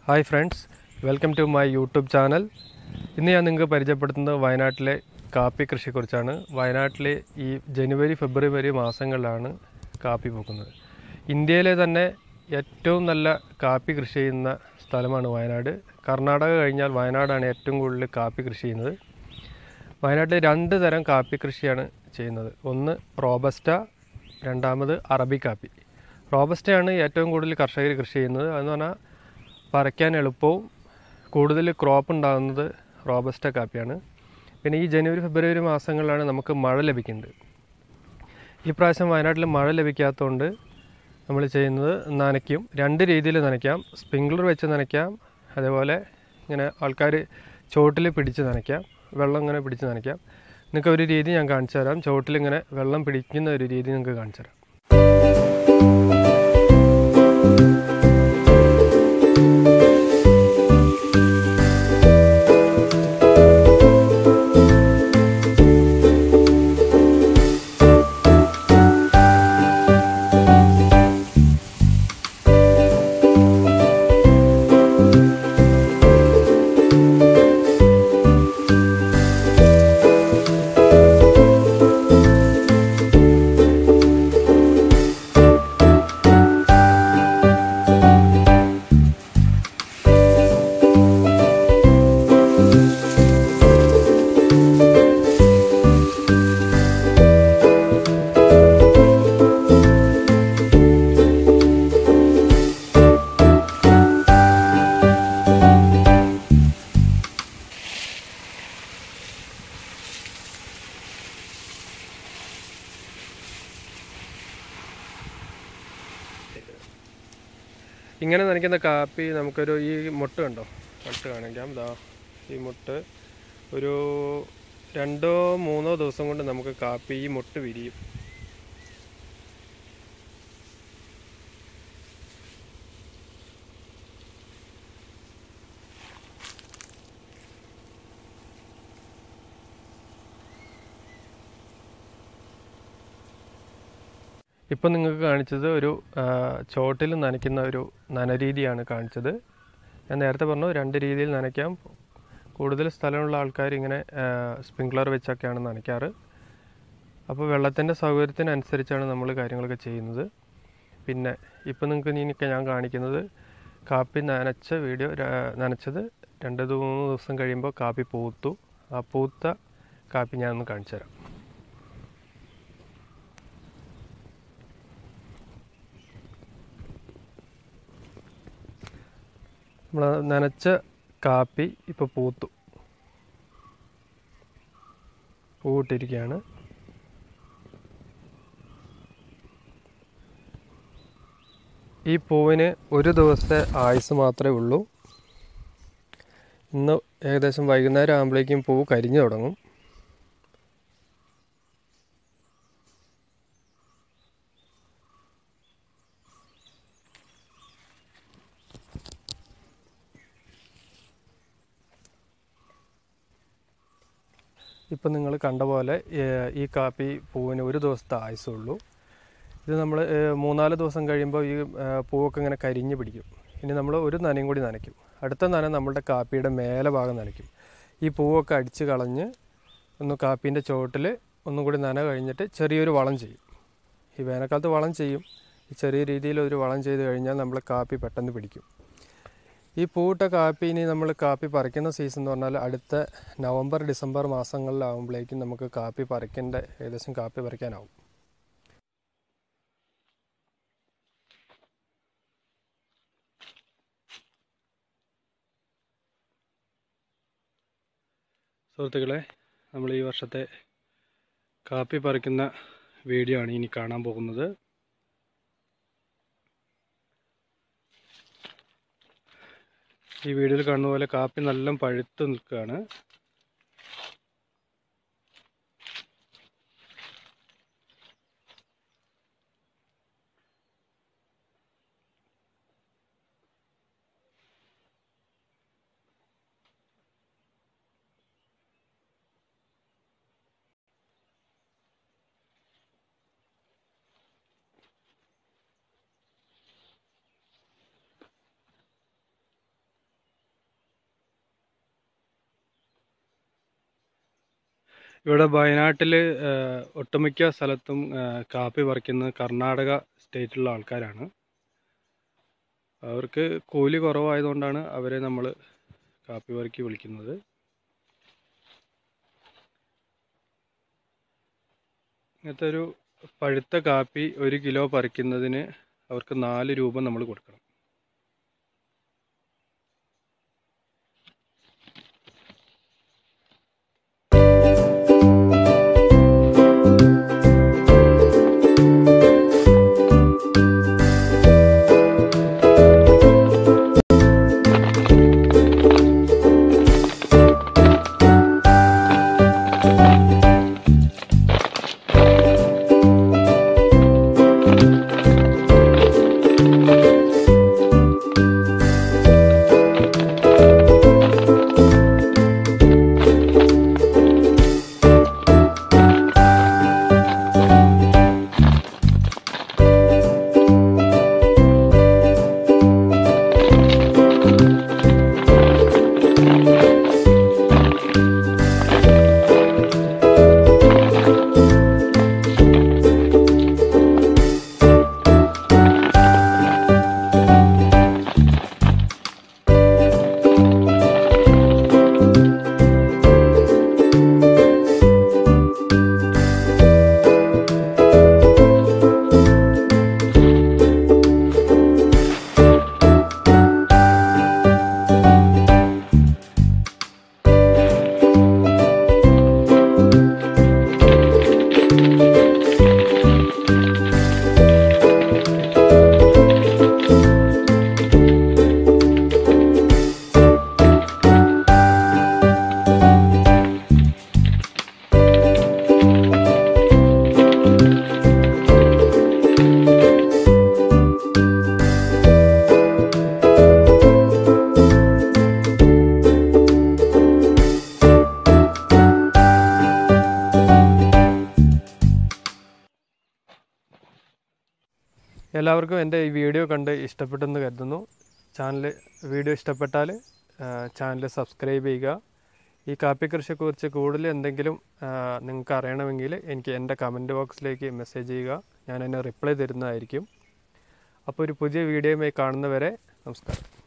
hi friends welcome to my YouTube channel ഇന്ന് ഞാൻ നിങ്ങൾക്ക് പരിചയപ്പെടുത്തുന്നത് വയനാട്ടിലെ കാപ്പി കൃഷിയെക്കുറിച്ചാണ് വയനാട്ടിലെ ഈ ജനുവരി ഫെബ്രുവരി മാസങ്ങളിലാണ് കാപ്പി പൂക്കുന്നത് ഇന്ത്യയിലെ തന്നെ ഏറ്റവും നല്ല കാപ്പി കൃഷി ചെയ്യുന്ന സ്ഥലമാണ് വയനാട് കർണാടക കഴിഞ്ഞാൽ വയനാടാണ് ഏറ്റവും കൂടുതൽ കാപ്പി കൃഷി ചെയ്യുന്നത് വയനാട്ടിൽ രണ്ട് തരം കാപ്പി കൃഷിയാണ് ചെയ്യുന്നത് ഒന്ന് റോബസ്റ്റ രണ്ടാമത് അറബി കാപ്പി റോബസ്റ്റയാണ് ഏറ്റവും കൂടുതൽ കർഷകർ കൃഷി ചെയ്യുന്നത് അതെന്ന് പറഞ്ഞാൽ പറിക്കാൻ എളുപ്പവും കൂടുതൽ ക്രോപ്പ് ഉണ്ടാകുന്നത് റോബസ്റ്റ കാപ്പിയാണ് പിന്നെ ഈ ജനുവരി ഫെബ്രുവരി മാസങ്ങളിലാണ് നമുക്ക് മഴ ലഭിക്കുന്നത് ഈ പ്രാവശ്യം വയനാട്ടിൽ മഴ ലഭിക്കാത്തതുകൊണ്ട് നമ്മൾ ചെയ്യുന്നത് നനയ്ക്കും രണ്ട് രീതിയിൽ നനയ്ക്കാം സ്പ്രിങ്ക്ലർ വെച്ച് നനയ്ക്കാം അതേപോലെ ഇങ്ങനെ ആൾക്കാർ ചോട്ടിൽ പിടിച്ച് നനയ്ക്കാം വെള്ളം ഇങ്ങനെ പിടിച്ച് നനയ്ക്കാം നിങ്ങൾക്ക് ഒരു രീതി ഞാൻ കാണിച്ചു തരാം ചോട്ടിൽ ഇങ്ങനെ വെള്ളം പിടിക്കുന്ന ഒരു രീതി നിങ്ങൾക്ക് കാണിച്ചു തരാം ഇങ്ങനെ നനയ്ക്കുന്ന കാപ്പി നമുക്കൊരു ഈ മുട്ട കണ്ടോ മുട്ട കാണിക്കാം ഇതാ ഈ മുട്ട് ഒരു രണ്ടോ മൂന്നോ ദിവസം കൊണ്ട് നമുക്ക് കാപ്പി ഈ മുട്ട് വിരിയും ഇപ്പം നിങ്ങൾക്ക് കാണിച്ചത് ഒരു ആ, ചോട്ടിൽ നനയ്ക്കുന്ന ഒരു നനരീതിയാണ് കാണിച്ചത് ഞാൻ നേരത്തെ പറഞ്ഞു രണ്ട് രീതിയിൽ നനയ്ക്കാം കൂടുതൽ സ്ഥലമുള്ള ആൾക്കാർ ഇങ്ങനെ സ്പ്രിങ്ക്ലർ വെച്ചൊക്കെയാണ് നനയ്ക്കാറ് അപ്പോൾ വെള്ളത്തിൻ്റെ സൗകര്യത്തിനനുസരിച്ചാണ് നമ്മൾ കാര്യങ്ങളൊക്കെ ചെയ്യുന്നത് പിന്നെ ഇപ്പം നിങ്ങൾക്ക് ഇനിയൊക്കെ ഞാൻ കാണിക്കുന്നത് കാപ്പി നനച്ച വീഡിയോ ര- നനച്ചത് രണ്ട് ദൂ- മൂന്ന് ദിവസം കഴിയുമ്പോൾ കാപ്പി പൂത്തു ആ പൂത്ത കാപ്പി ഞാൻ ഒന്ന് കാണിച്ചു തരാം നമ്മൾ നനച്ച കാപ്പി ഇപ്പോൾ പൂത്തു പൂവിട്ടിരിക്കുകയാണ് ഈ പൂവിന് ഒരു ദിവസത്തെ ആയുസ് മാത്രമേ ഉള്ളൂ ഇന്ന് ഏകദേശം വൈകുന്നേരം ആകുമ്പോഴേക്കും പൂവ് കരിഞ്ഞു തുടങ്ങും ഇപ്പം നിങ്ങൾ കണ്ട പോലെ ഏഹ്, ഈ കാപ്പി പൂവിന് ഒരു ദിവസത്തെ ആയുസുള്ളൂ ഇത് നമ്മൾ മൂന്നാല് ദിവസം കഴിയുമ്പോൾ ഈ ഏഹ്, പൂവൊക്കെ ഇങ്ങനെ കരിഞ്ഞ് പിടിക്കും ഇനി നമ്മൾ ഒരു നനയും കൂടി നനയ്ക്കും അടുത്ത നന നമ്മളുടെ കാപ്പിയുടെ മേലെ ഭാഗം നനയ്ക്കും ഈ പൂവൊക്കെ അടിച്ച് കളഞ്ഞ് ഒന്ന് കാപ്പീൻ്റെ ചുവട്ടിൽ ഒന്നും കൂടി നന കഴിഞ്ഞിട്ട് ചെറിയൊരു വളം ചെയ്യും ഈ വേനൽക്കാലത്ത് വളം ചെയ്യും ഈ ചെറിയ രീതിയിൽ ഒരു വളം ചെയ്ത് കഴിഞ്ഞാൽ നമ്മൾ കാപ്പി പെട്ടെന്ന് പിടിക്കും ഈ പൂട്ട കാപ്പി ഇനി നമ്മൾ കാപ്പി പറിക്കുന്ന സീസൺ എന്ന് പറഞ്ഞാൽ അടുത്ത നവംബർ ഡിസംബർ മാസങ്ങളിലാവുമ്പോഴേക്കും നമുക്ക് കാപ്പി പറിക്കേണ്ട ഏകദേശം കാപ്പി പറിക്കാനാവും സുഹൃത്തുക്കളെ നമ്മൾ ഈ വർഷത്തെ കാപ്പി പറിക്കുന്ന വീഡിയോ ആണ് ഇനി കാണാൻ പോകുന്നത് ഈ വീഡിയോയിൽ കാണുന്ന പോലെ കാപ്പി നല്ല പഴുത്ത് നിൽക്കുകയാണ് ഇവിടെ വയനാട്ടിൽ ഒട്ടുമിക്ക സ്ഥലത്തും ആ, കാപ്പി പറിക്കുന്നത് കർണാടക സ്റ്റേറ്റിലുള്ള ആൾക്കാരാണ് അവർക്ക് കൂലി കുറവായതുകൊണ്ടാണ് അവരെ നമ്മൾ കാപ്പി പറിക്ക് വിളിക്കുന്നത് ഇങ്ങനത്തെ ഒരു പഴുത്ത കാപ്പി ഒരു കിലോ പറിക്കുന്നതിന് അവർക്ക് നാല് രൂപ നമ്മൾ കൊടുക്കണം എല്ലാവർക്കും എൻ്റെ ഈ വീഡിയോ കണ്ട് ഇഷ്ടപ്പെട്ടെന്ന് കരുതുന്നു ചാനൽ വീഡിയോ ഇഷ്ടപ്പെട്ടാൽ ചാനൽ സബ്സ്ക്രൈബ് ചെയ്യുക ഈ കാപ്പി കൃഷിയെക്കുറിച്ച് കൂടുതൽ എന്തെങ്കിലും ആ, നിങ്ങൾക്ക് അറിയണമെങ്കിൽ എനിക്ക് എൻ്റെ കമൻറ്റ് ബോക്സിലേക്ക് മെസ്സേജ് ചെയ്യുക ഞാൻ അതിന് റിപ്ലൈ തരുന്നതായിരിക്കും അപ്പോൾ ഒരു പുതിയ വീഡിയോയുമായി കാണുന്നവരെ നമസ്കാരം